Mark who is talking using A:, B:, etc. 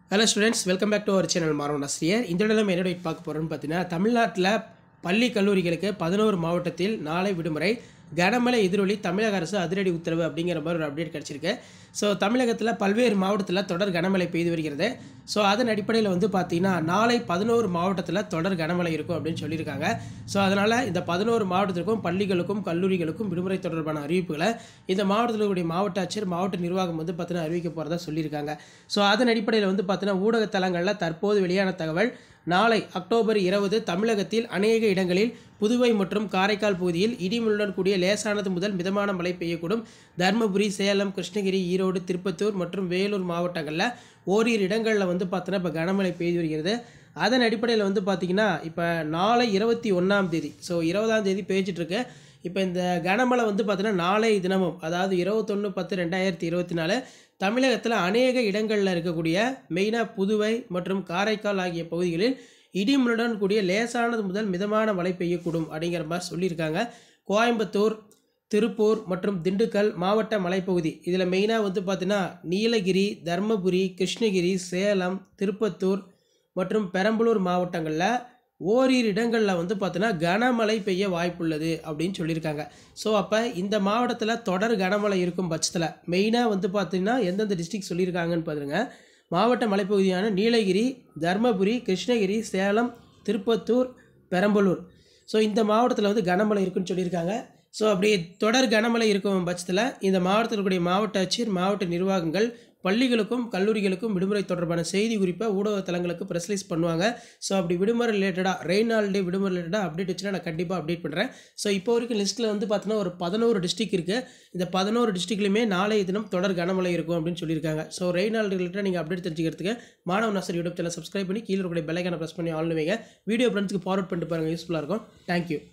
A: hello students welcome back to our channel மாறவன் ஆசிரியர் இந்த இடம் நம்ம என்னோட பார்க்க போகிறோம்னு பார்த்தீங்கன்னா தமிழ்நாட்டில் பள்ளி கல்லூரிகளுக்கு பதினோரு மாவட்டத்தில் நாளை விடுமுறை கனமழை எதிரொலி தமிழக அரசு அதிரடி உத்தரவு அப்படிங்கிற மாதிரி ஒரு அப்டேட் கிடச்சிருக்கு ஸோ தமிழகத்தில் பல்வேறு மாவட்டத்தில் தொடர் கனமழை பெய்து வருகிறது ஸோ அதன் அடிப்படையில் வந்து பார்த்தீங்கன்னா நாளை பதினோரு மாவட்டத்தில் தொடர் கனமழை இருக்கும் அப்படின்னு சொல்லியிருக்காங்க ஸோ அதனால் இந்த பதினோரு மாவட்டத்திற்கும் பள்ளிகளுக்கும் கல்லூரிகளுக்கும் விடுமுறை தொடர்பான அறிவிப்புகளை இந்த மாவட்டத்தில் இருக்கக்கூடிய மாவட்ட ஆட்சியர் மாவட்ட நிர்வாகம் வந்து பார்த்தீங்கன்னா அறிவிக்க போகிறதா சொல்லியிருக்காங்க ஸோ அதன் அடிப்படையில் வந்து பார்த்தீங்கன்னா ஊடக தளங்களில் தற்போது வெளியான தகவல் நாளை அக்டோபர் இருபது தமிழகத்தில் அநேக இடங்களில் புதுவை மற்றும் காரைக்கால் பகுதியில் இடிமுள்ளுடன் கூடிய லேசானது முதல் மிதமான மழை பெய்யக்கூடும் தருமபுரி சேலம் கிருஷ்ணகிரி ஈரோடு திருப்பத்தூர் மற்றும் வேலூர் மாவட்டங்களில் ஓரிரு இடங்களில் வந்து பார்த்தோன்னா இப்போ கனமழை பெய்து வருகிறது அதன் அடிப்படையில் வந்து பார்த்திங்கன்னா இப்போ நாளை இருபத்தி ஒன்றாம் தேதி ஸோ இருபதாம் தேதி பேச்சிட்ருக்கு இப்போ இந்த கனமழை வந்து பார்த்தீங்கன்னா நாளை தினமும் அதாவது இருபத்தொன்று பத்து ரெண்டாயிரத்தி இருபத்தி நாலு தமிழகத்தில் அநேக இடங்களில் இருக்கக்கூடிய மெயினாக புதுவை மற்றும் காரைக்கால் ஆகிய பகுதிகளில் இடிமுடன் கூடிய லேசானது முதல் மிதமான மழை பெய்யக்கூடும் அப்படிங்கிற மாதிரி சொல்லியிருக்காங்க கோயம்புத்தூர் திருப்பூர் மற்றும் திண்டுக்கல் மாவட்ட மலைப்பகுதி இதில் மெயினாக வந்து பார்த்தீங்கன்னா நீலகிரி தர்மபுரி கிருஷ்ணகிரி சேலம் திருப்பத்தூர் மற்றும் பெரம்பலூர் மாவட்டங்களில் ஓரிரு இடங்களில் வந்து பார்த்தீங்கன்னா கனமழை பெய்ய வாய்ப்புள்ளது அப்படின்னு சொல்லியிருக்காங்க ஸோ அப்போ இந்த மாவட்டத்தில் தொடர் கனமழை இருக்கும் பட்சத்தில் மெயினாக வந்து பார்த்தீங்கன்னா எந்தெந்த டிஸ்ட்ரிக்ட் சொல்லியிருக்காங்கன்னு பாருங்க மாவட்ட மலைப்பகுதியான நீலகிரி தர்மபுரி கிருஷ்ணகிரி சேலம் திருப்பத்தூர் பெரம்பலூர் ஸோ இந்த மாவட்டத்தில் வந்து கனமழை இருக்குன்னு சொல்லியிருக்காங்க ஸோ அப்படி தொடர் கனமழை இருக்கும் பட்சத்தில் இந்த மாவட்டத்தில் இருக்கக்கூடிய மாவட்ட ஆட்சியர் மாவட்ட நிர்வாகங்கள் பள்ளிகளுக்கும் கல்லூரிகளுக்கும் விடுமுறை தொடர்பான செய்தி குறிப்பை ஊடக தளங்களுக்கு ப்ரெஸ்லைஸ் பண்ணுவாங்க ஸோ அப்படி விடுமுறை ரிலேட்டடாக ரெயின் ஹாலிடே விடுமுறை ரிலேட்டடாக அப்டேட் வச்சுன்னா நான் கண்டிப்பாக அப்டேட் பண்ணுறேன் ஸோ இப்போ வரைக்கும் லிஸ்ட்டில் வந்து பார்த்தீங்கன்னா ஒரு பதினோரு டிஸ்ட்ரிக் இருக்குது இந்த பதினோரு டிஸ்ட்ரிக்ட்லையுமே நாளைய தினம் தொடர் கனமழை இருக்கும் அப்படின்னு சொல்லியிருக்காங்க ஸோ ரெயின் ஹாலிடே ரிலேட்டடாக நீங்கள் அப்டேட் தெரிஞ்சுக்கிறதுக்கு மாணவ நாசர் யூடியூப் சேனல் சப்ஸ்கிரைப் பண்ணி கீழே இருக்கக்கூடிய பெல்லைக்கான ப்ரெஸ் பண்ணி ஆன் வைங்க வீடியோ ஃப்ரெண்ட்ஸ்க்கு ஃபார்வர்ட் பண்ணிட்டு பாருங்கள் யூஸ்ஃபுல்லாக இருக்கும் தேங்க்யூ